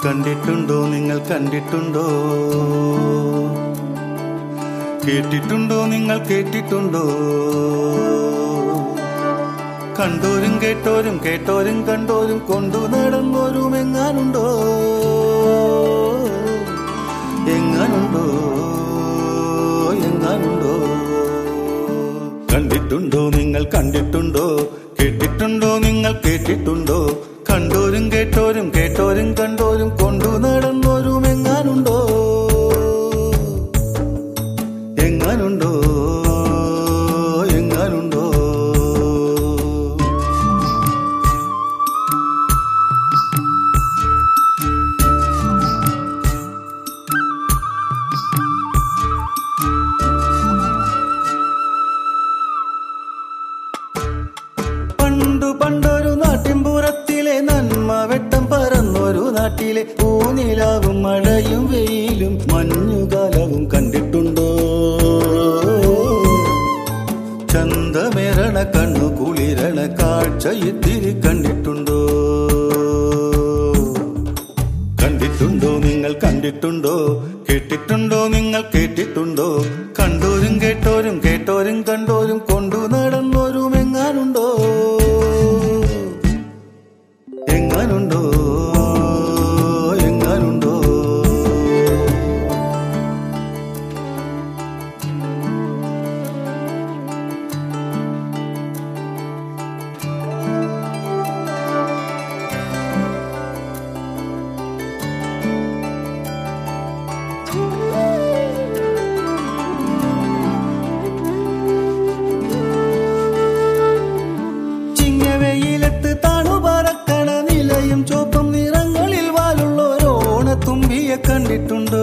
കണ്ടിട്ടുണ്ടോ നിങ്ങൾ കണ്ടിട്ടുണ്ടോ കേട്ടിട്ടുണ്ടോ നിങ്ങൾ കേട്ടിട്ടുണ്ടോ കണ്ടോരും കേട്ടോരും കേട്ടോരും കണ്ടോരും കൊണ്ടു നടന്നോരും എങ്ങാനുണ്ടോ എങ്ങാനുണ്ടോ എങ്ങാനുണ്ടോ കണ്ടിട്ടുണ്ടോ നിങ്ങൾ കണ്ടിട്ടുണ്ടോ കേട്ടിട്ടുണ്ടോ നിങ്ങൾ കേട്ടിട്ടുണ്ടോ കണ്ടോരും കേട്ടോരും കേട്ടോരും കണ്ടോരും കൊണ്ടു നടന്നോരും എങ്ങാനുണ്ടോ എങ്ങാനുണ്ടോ എങ്ങാനുണ്ടോ പണ്ടു പണ്ടൊരു നാട്ടിൻപുറത്തിലെ നന്മ വെട്ടം പറന്നൊരു നാട്ടിലെ പൂനിലാവും മഴയും വെയിലും മഞ്ഞുകാലവും കണ്ടിട്ടുണ്ടോ ചന്തമേറണ കണ്ണു കുളിരണ കാഴ്ച ഇത്തിരി കണ്ടിട്ടുണ്ടോ കണ്ടിട്ടുണ്ടോ നിങ്ങൾ കണ്ടിട്ടുണ്ടോ കേട്ടിട്ടുണ്ടോ നിങ്ങൾ കേട്ടിട്ടുണ്ടോ കണ്ടോരും കേട്ടോരും കേട്ടോരും കണ്ടോരും കൊണ്ടു നടന്നോരും എങ്ങാനുണ്ടോ എങ്ങാനുണ്ടോ എങ്ങാനുണ്ടോ ചിങ്ങവെയിലത്ത് താണു പറക്കണ നിലയും ചോപ്പും നിറങ്ങളിൽ വാലുള്ളോരോണത്തുമ്പിയെ കണ്ടിട്ടുണ്ടോ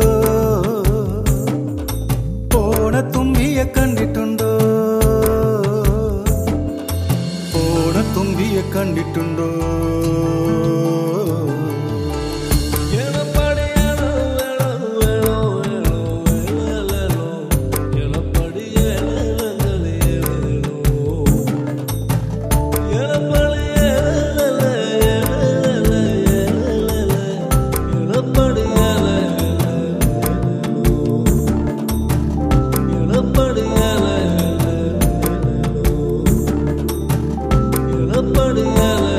ഓണത്തുമ്പിയെ കണ്ടിട്ടുണ്ടോ ഓണത്തുമ്പിയെ കണ്ടിട്ടുണ്ടോ எழப்படியல